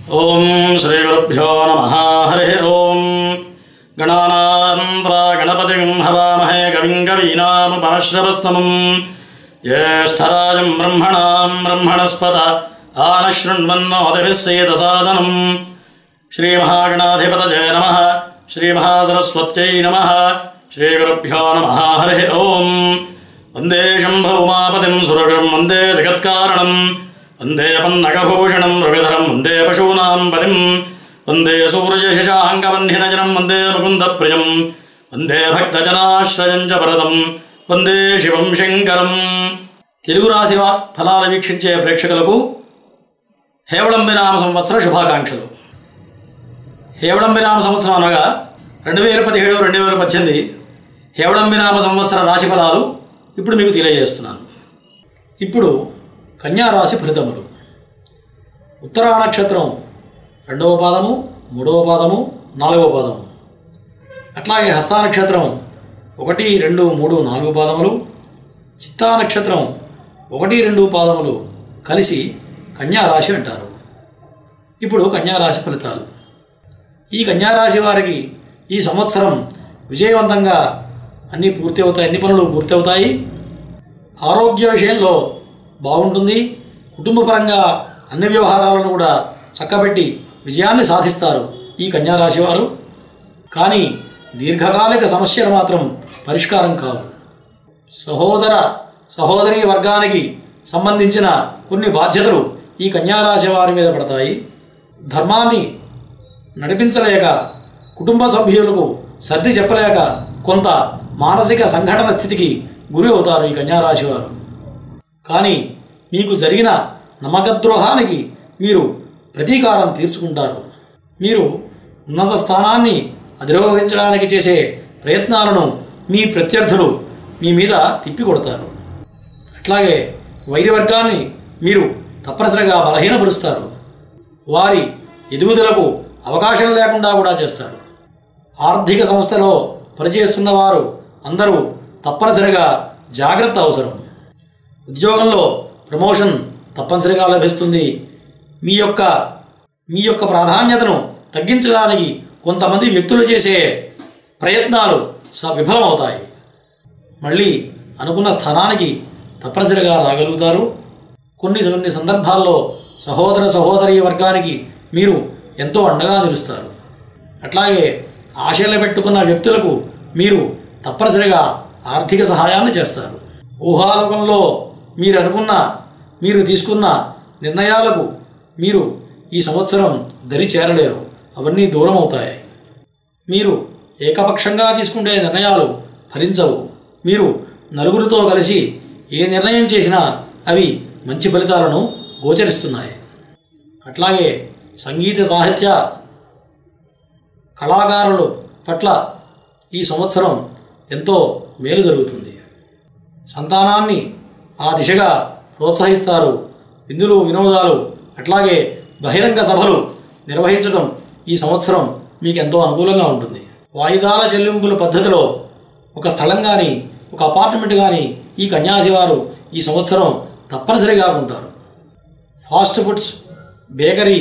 ఓం శ్రీ గురుభ్యో నమ హరి ఓం గణానాన్వా గణపతిం హవామహే కవిం కవీనాముపమశ్రవస్తమం జ్యేష్ఠరాజం బ్రహ్మణాం బ్రహ్మణస్పత ఆనశృణ్వన్నోదభిస్సేదసాదనం శ్రీమహాగణాధిపతజయ నమ శ్రీమహాసరస్వత్యై నమ శ్రీగురుభ్యో నమ హరి ఓం వందే శంభుమాపతిం సురగం వందే జగత్కారణం వందే పన్నగభూషణం మృగధరం వందే పశూనాం పదిం వందే సూర్యశశాంగవన్నినజనం వందే ముకుందప్రియం వందే భక్తజనాశ్రయం చ వరదం వందే శివం శంకరం తెలుగు రాశి వా- ఫలాలు వీక్షించే ప్రేక్షకులకు హేవళంబినామ సంవత్సర శుభాకాంక్షలు హేవళంబినామ సంవత్సరం అనగా రెండు వేల పదిహేడు రెండు వేల పద్దెనిమిది హేవళంబినామ సంవత్సర రాశి ఫలాలు ఇప్పుడు మీకు తెలియజేస్తున్నాను ఇప్పుడు కన్యా రాశి ఫలితములు ఉత్తరా నక్షత్రం రెండవ పాదము మూడవ పాదము నాలుగవ పాదము అట్లాగే హస్తా నక్షత్రం ఒకటి రెండు మూడు నాలుగు పాదములు చిత్తా నక్షత్రం ఒకటి రెండు పాదములు కలిసి కన్యా రాశి అంటారు ఇప్పుడు కన్యా రాశి ఫలితాలు ఈ కన్యా రాశి వారికి ఈ సంవత్సరం విజయవంతంగా అన్నీ పూర్తి అవుతాయి అన్ని పనులు పూర్తి అవుతాయి ఆరోగ్య విషయంలో బాగుంటుంది కుటుంబపరంగా అన్ని వ్యవహారాలను కూడా చక్కబెట్టి విజయాన్ని సాధిస్తారు ఈ కన్యారాశి వారు కానీ దీర్ఘకాలిక సమస్యలు మాత్రం పరిష్కారం కావు సహోదర సహోదరి వర్గానికి సంబంధించిన కొన్ని బాధ్యతలు ఈ కన్యారాశి వారి మీద పడతాయి ధర్మాన్ని నడిపించలేక కుటుంబ సభ్యులకు సర్ది చెప్పలేక కొంత మానసిక సంఘటన స్థితికి గురి అవుతారు ఈ కన్యారాశి వారు కానీ మీకు జరిగిన నమ్మకద్రోహానికి మీరు ప్రతీకారం తీర్చుకుంటారు మీరు ఉన్నత స్థానాన్ని అధిరోహించడానికి చేసే ప్రయత్నాలను మీ ప్రత్యర్థులు మీ మీద తిప్పికొడతారు అట్లాగే వైర్యవర్గాన్ని మీరు తప్పనిసరిగా బలహీనపరుస్తారు వారి ఎదుగుదలకు అవకాశం లేకుండా కూడా చేస్తారు ఆర్థిక సంస్థలో పనిచేస్తున్న వారు అందరూ తప్పనిసరిగా జాగ్రత్త అవసరం ఉద్యోగంలో ప్రమోషన్ తప్పనిసరిగా లభిస్తుంది మీ యొక్క మీ యొక్క ప్రాధాన్యతను తగ్గించడానికి కొంతమంది వ్యక్తులు చేసే ప్రయత్నాలు స విఫలమవుతాయి మళ్ళీ అనుకున్న స్థానానికి తప్పనిసరిగా రాగలుగుతారు కొన్ని కొన్ని సందర్భాల్లో సహోదర సహోదరి వర్గానికి మీరు ఎంతో అండగా నిలుస్తారు అట్లాగే ఆశలు పెట్టుకున్న వ్యక్తులకు మీరు తప్పనిసరిగా ఆర్థిక సహాయాన్ని చేస్తారు ఊహాలోకంలో మీరు అనుకున్న మీరు తీసుకున్న నిర్ణయాలకు మీరు ఈ సంవత్సరం దరి చేరలేరు అవన్నీ దూరం అవుతాయి మీరు ఏకపక్షంగా తీసుకునే నిర్ణయాలు ఫలించవు మీరు నలుగురితో కలిసి ఏ నిర్ణయం చేసినా అవి మంచి ఫలితాలను గోచరిస్తున్నాయి అట్లాగే సంగీత సాహిత్య కళాకారులు పట్ల ఈ సంవత్సరం ఎంతో మేలు జరుగుతుంది సంతానాన్ని ఆ దిశగా ప్రోత్సహిస్తారు విందులు వినోదాలు అట్లాగే బహిరంగ సభలు నిర్వహించడం ఈ సంవత్సరం మీకు ఎంతో అనుకూలంగా ఉంటుంది వాయిదాల చెల్లింపుల పద్ధతిలో ఒక స్థలం కానీ ఒక అపార్ట్మెంట్ కానీ ఈ కన్యాసి వారు ఈ సంవత్సరం తప్పనిసరిగా ఉంటారు ఫాస్ట్ ఫుడ్స్ బేకరీ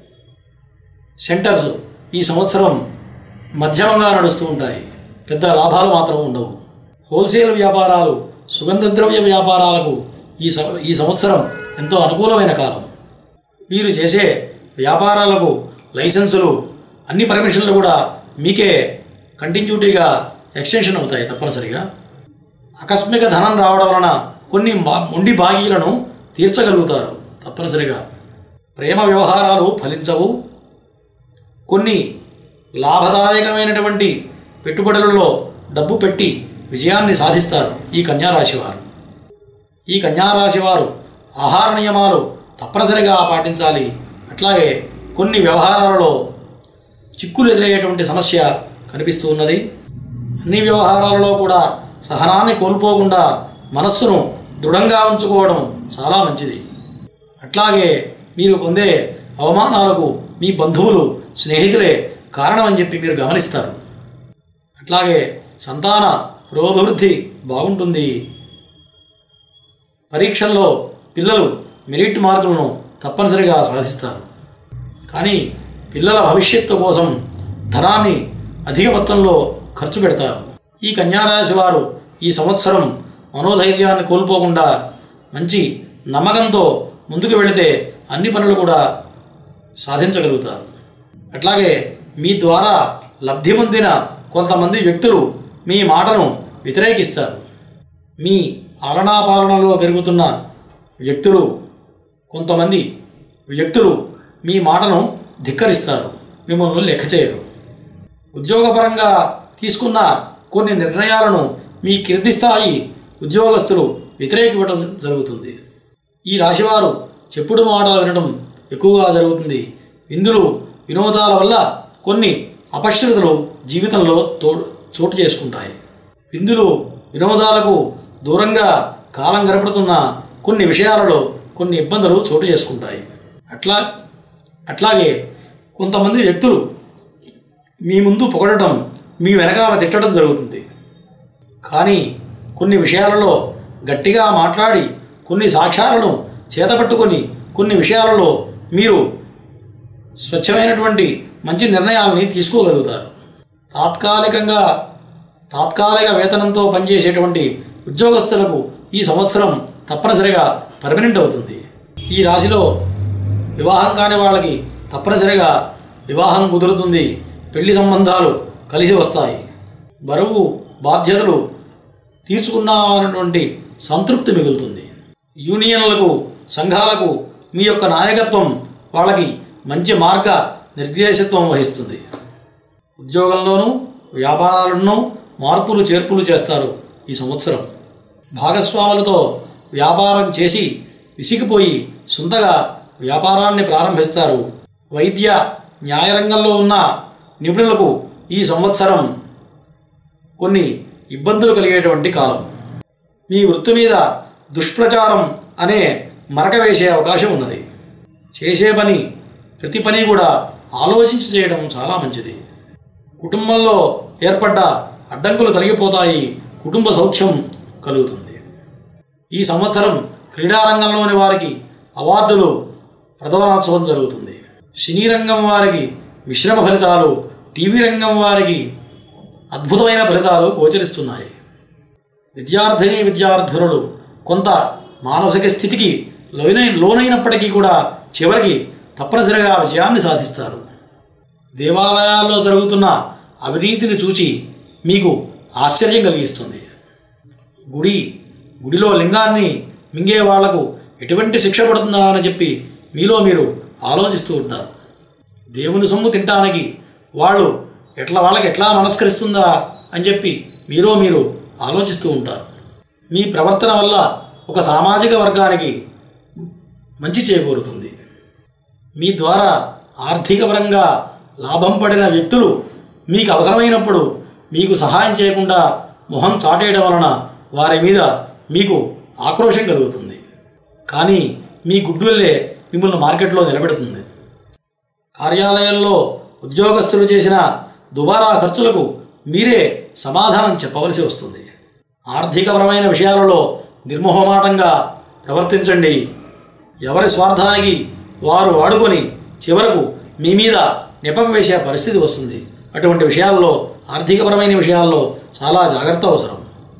సెంటర్స్ ఈ సంవత్సరం మధ్యమంగా నడుస్తూ ఉంటాయి పెద్ద లాభాలు మాత్రం ఉండవు హోల్సేల్ వ్యాపారాలు సుగంధ ద్రవ్య వ్యాపారాలకు ఈ సం- ఈ సంవత్సరం ఎంతో అనుకూలమైన కాలం మీరు చేసే వ్యాపారాలకు లైసెన్సులు అన్ని పర్మిషన్లు కూడా మీకే కంటిన్యూటీగా ఎక్స్టెన్షన్ అవుతాయి తప్పనిసరిగా ఆకస్మిక ధనం రావడం వలన కొన్ని బా- మొండి బాగీలను తీర్చగలుగుతారు తప్పనిసరిగా ప్రేమ వ్యవహారాలు ఫలించవు కొన్ని లాభదాయకమైనటువంటి పెట్టుబడులలో డబ్బు పెట్టి విజయాన్ని సాధిస్తారు ఈ కన్యారాశి వారు ఈ కన్యారాశి వారు ఆహార నియమాలు తప్పనిసరిగా పాటించాలి అట్లాగే కొన్ని వ్యవహారాలలో చిక్కులు ఎదురయ్యేటువంటి సమస్య కనిపిస్తూ ఉన్నది అన్ని వ్యవహారాలలో కూడా సహనాన్ని కోల్పోకుండా మనస్సును దృఢంగా ఉంచుకోవడం చాలా మంచిది అట్లాగే మీరు పొందే అవమానాలకు మీ బంధువులు స్నేహితులే కారణమని చెప్పి మీరు గమనిస్తారు అట్లాగే సంతాన పురోభివృద్ధి బాగుంటుంది పరీక్షల్లో పిల్లలు మెరిట్ మార్కులను తప్పనిసరిగా సాధిస్తారు కానీ పిల్లల భవిష్యత్తు కోసం ధనాన్ని అధిక మొత్తంలో ఖర్చు పెడతారు ఈ కన్యారాశి వారు ఈ సంవత్సరం మనోధైర్యాన్ని కోల్పోకుండా మంచి నమ్మకంతో ముందుకు వెళితే అన్ని పనులు కూడా సాధించగలుగుతారు అట్లాగే మీ ద్వారా లబ్ధి పొందిన కొంతమంది వ్యక్తులు మీ మాటను వ్యతిరేకిస్తారు మీ ఆలనాపాలనలో పెరుగుతున్న వ్యక్తులు కొంతమంది వ్యక్తులు మీ మాటను ధిక్కరిస్తారు మిమ్మల్ని లెక్క చేయరు ఉద్యోగపరంగా తీసుకున్న కొన్ని నిర్ణయాలను మీ కింది స్థాయి ఉద్యోగస్తులు వ్యతిరేకివ్వడం జరుగుతుంది ఈ రాశివారు చెప్పుడు మాటలు వినడం ఎక్కువగా జరుగుతుంది విందులు వినోదాల వల్ల కొన్ని అపశ్రుతులు జీవితంలో తోడు చోటు చేసుకుంటాయి విందులు వినోదాలకు దూరంగా కాలం గడపడుతున్న కొన్ని విషయాలలో కొన్ని ఇబ్బందులు చోటు చేసుకుంటాయి అట్లా అట్లాగే కొంతమంది వ్యక్తులు మీ ముందు పొగడటం మీ వెనకాల తిట్టడం జరుగుతుంది కానీ కొన్ని విషయాలలో గట్టిగా మాట్లాడి కొన్ని సాక్ష్యాలను చేతపట్టుకొని కొన్ని విషయాలలో మీరు స్వచ్ఛమైనటువంటి మంచి నిర్ణయాలని తీసుకోగలుగుతారు తాత్కాలికంగా తాత్కాలిక వేతనంతో పనిచేసేటువంటి ఉద్యోగస్తులకు ఈ సంవత్సరం తప్పనిసరిగా పర్మనెంట్ అవుతుంది ఈ రాశిలో వివాహం కాని వాళ్ళకి తప్పనిసరిగా వివాహం కుదురుతుంది పెళ్లి సంబంధాలు కలిసి వస్తాయి బరువు బాధ్యతలు తీర్చుకున్నామన్నటువంటి సంతృప్తి మిగులుతుంది యూనియన్లకు సంఘాలకు మీ యొక్క నాయకత్వం వాళ్ళకి మంచి మార్గ నిర్దేశత్వం వహిస్తుంది ఉద్యోగంలోనూ వ్యాపారాలను మార్పులు చేర్పులు చేస్తారు ఈ సంవత్సరం భాగస్వాములతో వ్యాపారం చేసి విసిగిపోయి సొంతగా వ్యాపారాన్ని ప్రారంభిస్తారు వైద్య న్యాయరంగంలో ఉన్న నిపుణులకు ఈ సంవత్సరం కొన్ని ఇబ్బందులు కలిగేటువంటి కాలం మీ వృత్తి మీద దుష్ప్రచారం అనే మరక వేసే అవకాశం ఉన్నది చేసే పని ప్రతి పని కూడా ఆలోచించి చేయడం చాలా మంచిది కుటుంబంలో ఏర్పడ్డ అడ్డంకులు తొలగిపోతాయి కుటుంబ సౌఖ్యం కలుగుతుంది ఈ సంవత్సరం క్రీడారంగంలోని వారికి అవార్డులు ప్రధానోత్సవం జరుగుతుంది సినీ రంగం వారికి మిశ్రమ ఫలితాలు టీవీ రంగం వారికి అద్భుతమైన ఫలితాలు గోచరిస్తున్నాయి విద్యార్థిని విద్యార్థులు కొంత మానసిక స్థితికి లోనై లోనైనప్పటికీ కూడా చివరికి తప్పనిసరిగా విజయాన్ని సాధిస్తారు దేవాలయాల్లో జరుగుతున్న అవినీతిని చూచి మీకు ఆశ్చర్యం కలిగిస్తుంది గుడి గుడిలో లింగాన్ని మింగే వాళ్లకు ఎటువంటి శిక్ష పడుతుందా అని చెప్పి మీలో మీరు ఆలోచిస్తూ ఉంటారు దేవుని సొమ్ము తినటానికి వాళ్ళు ఎట్లా వాళ్ళకి ఎట్లా మనస్కరిస్తుందా అని చెప్పి మీరో మీరు ఆలోచిస్తూ ఉంటారు మీ ప్రవర్తన వల్ల ఒక సామాజిక వర్గానికి మంచి చేకూరుతుంది మీ ద్వారా ఆర్థికపరంగా లాభం పడిన వ్యక్తులు మీకు అవసరమైనప్పుడు మీకు సహాయం చేయకుండా మొహం చాటేయడం వలన వారి మీద మీకు ఆక్రోశం కలుగుతుంది కానీ మీ గుడ్డుల్లే మిమ్మల్ని మార్కెట్లో నిలబెడుతుంది కార్యాలయంలో ఉద్యోగస్తులు చేసిన దుబారా ఖర్చులకు మీరే సమాధానం చెప్పవలసి వస్తుంది ఆర్థికపరమైన విషయాలలో నిర్మోహమాటంగా ప్రవర్తించండి ఎవరి స్వార్థానికి వారు వాడుకొని చివరకు మీ మీద నెపం వేసే పరిస్థితి వస్తుంది అటువంటి విషయాల్లో ఆర్థికపరమైన విషయాల్లో చాలా జాగ్రత్త అవసరం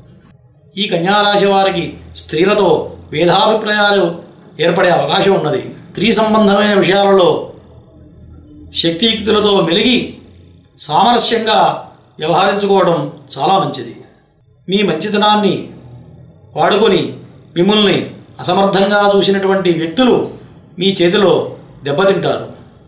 ఈ కన్యారాశి వారికి స్త్రీలతో భేదాభిప్రాయాలు ఏర్పడే అవకాశం ఉన్నది స్త్రీ సంబంధమైన విషయాలలో శక్తియుక్తులతో మెలిగి సామరస్యంగా వ్యవహరించుకోవడం చాలా మంచిది మీ మంచితనాన్ని వాడుకొని మిమ్మల్ని అసమర్థంగా చూసినటువంటి వ్యక్తులు మీ చేతిలో దెబ్బతింటారు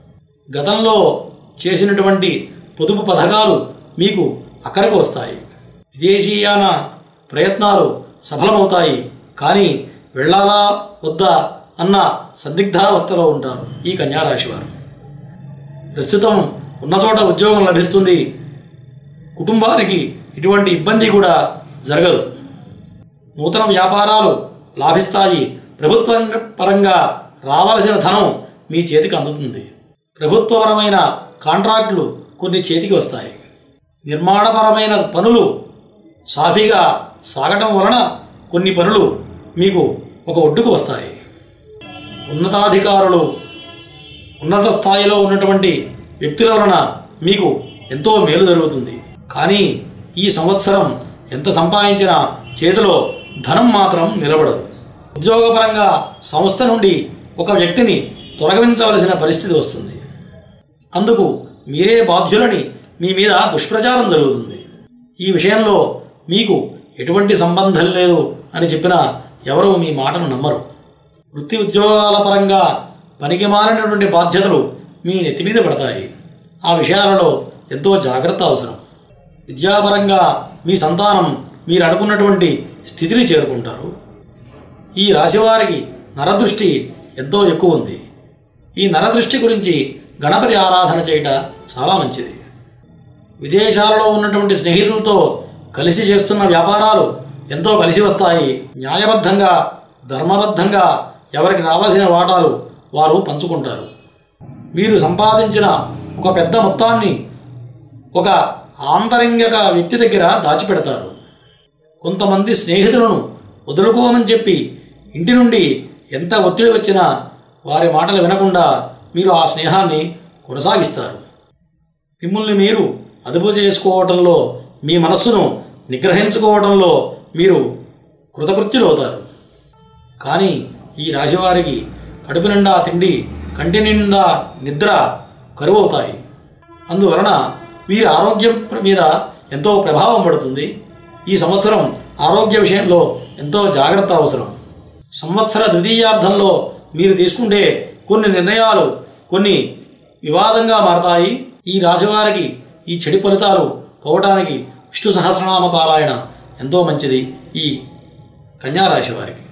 గతంలో చేసినటువంటి పొదుపు పథకాలు మీకు అక్కడికి వస్తాయి విదేశీయాన ప్రయత్నాలు సఫలమవుతాయి కానీ వెళ్ళాలా వద్దా అన్న సందిగ్ధావస్థలో ఉంటారు ఈ కన్యారాశి వారు ప్రస్తుతం ఉన్న చోట ఉద్యోగం లభిస్తుంది కుటుంబానికి ఎటువంటి ఇబ్బంది కూడా జరగదు నూతన వ్యాపారాలు లాభిస్తాయి ప్రభుత్వం పరంగా రావాల్సిన ధనం మీ చేతికి అందుతుంది ప్రభుత్వపరమైన కాంట్రాక్టులు కొన్ని చేతికి వస్తాయి నిర్మాణపరమైన పనులు సాఫీగా సాగటం వలన కొన్ని పనులు మీకు ఒక ఒడ్డుకు వస్తాయి ఉన్నతాధికారులు ఉన్నత స్థాయిలో ఉన్నటువంటి వ్యక్తుల వలన మీకు ఎంతో మేలు జరుగుతుంది కానీ ఈ సంవత్సరం ఎంత సంపాదించినా చేతిలో ధనం మాత్రం నిలబడదు ఉద్యోగపరంగా సంస్థ నుండి ఒక వ్యక్తిని తొలగించవలసిన పరిస్థితి వస్తుంది అందుకు మీరే బాధ్యులని మీ మీద దుష్ప్రచారం జరుగుతుంది ఈ విషయంలో మీకు ఎటువంటి సంబంధం లేదు అని చెప్పినా ఎవరు మీ మాటను నమ్మరు వృత్తి ఉద్యోగాల పరంగా పనికి మారినటువంటి బాధ్యతలు మీ నెత్తి మీద పడతాయి ఆ విషయాలలో ఎంతో జాగ్రత్త అవసరం విద్యాపరంగా మీ సంతానం మీరు అనుకున్నటువంటి స్థితిని చేరుకుంటారు ఈ రాశివారికి నరదృష్టి ఎంతో ఎక్కువ ఉంది ఈ నరదృష్టి గురించి గణపతి ఆరాధన చేయట చాలా మంచిది విదేశాలలో ఉన్నటువంటి స్నేహితులతో కలిసి చేస్తున్న వ్యాపారాలు ఎంతో కలిసి వస్తాయి న్యాయబద్ధంగా ధర్మబద్ధంగా ఎవరికి రావాల్సిన వాటాలు వారు పంచుకుంటారు మీరు సంపాదించిన ఒక పెద్ద మొత్తాన్ని ఒక ఆంతరంగిక వ్యక్తి దగ్గర దాచిపెడతారు కొంతమంది స్నేహితులను వదులుకోమని చెప్పి ఇంటి నుండి ఎంత ఒత్తిడి వచ్చినా వారి మాటలు వినకుండా మీరు ఆ స్నేహాన్ని కొనసాగిస్తారు మిమ్మల్ని మీరు అదుపు చేసుకోవటంలో మీ మనస్సును నిగ్రహించుకోవడంలో మీరు కృతకృత్యులవుతారు కానీ ఈ రాశివారికి కడుపు నిండా తిండి కంటి నిండా నిద్ర కరువవుతాయి అందువలన వీరి ఆరోగ్యం మీద ఎంతో ప్రభావం పడుతుంది ఈ సంవత్సరం ఆరోగ్య విషయంలో ఎంతో జాగ్రత్త అవసరం సంవత్సర ద్వితీయార్థంలో మీరు తీసుకుంటే కొన్ని నిర్ణయాలు కొన్ని వివాదంగా మారతాయి ఈ రాశివారికి ఈ చెడు ఫలితాలు పోవటానికి విష్ణు సహస్రనామ పారాయణ ఎంతో మంచిది ఈ కన్యారాశి వారికి